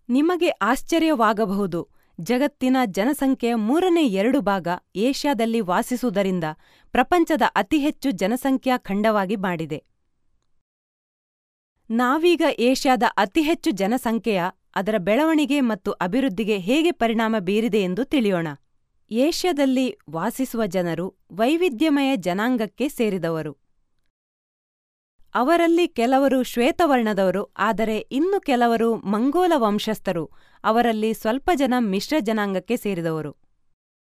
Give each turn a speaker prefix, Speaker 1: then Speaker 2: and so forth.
Speaker 1: ನಿಮಗೆ ಆಶ್ಚರ್ಯವಾಗಬಹುದು ಜಗತ್ತಿನ ಜನಸಂಖ್ಯೆಯ ಮೂರನೇ ಎರಡು ಭಾಗ ಏಷ್ಯಾದಲ್ಲಿ ವಾಸಿಸುವುದರಿಂದ ಪ್ರಪಂಚದ ಅತಿ ಹೆಚ್ಚು ಜನಸಂಖ್ಯಾ ಖಂಡವಾಗಿ ಮಾಡಿದೆ ನಾವೀಗ ಏಷ್ಯಾದ ಅತಿ ಹೆಚ್ಚು ಜನಸಂಖ್ಯೆಯ ಅದರ ಬೆಳವಣಿಗೆ ಮತ್ತು ಅಭಿವೃದ್ಧಿಗೆ ಹೇಗೆ ಪರಿಣಾಮ ಬೀರಿದೆ ಎಂದು ತಿಳಿಯೋಣ ಏಷ್ಯಾದಲ್ಲಿ ವಾಸಿಸುವ ಜನರು ವೈವಿಧ್ಯಮಯ ಜನಾಂಗಕ್ಕೆ ಸೇರಿದವರು ಅವರಲ್ಲಿ ಕೆಲವರು ಶ್ವೇತವರ್ಣದವರು ಆದರೆ ಇನ್ನು ಕೆಲವರು ಮಂಗೋಲ ವಂಶಸ್ಥರು ಅವರಲ್ಲಿ ಸ್ವಲ್ಪ ಜನ ಮಿಶ್ರ ಜನಾಂಗಕ್ಕೆ ಸೇರಿದವರು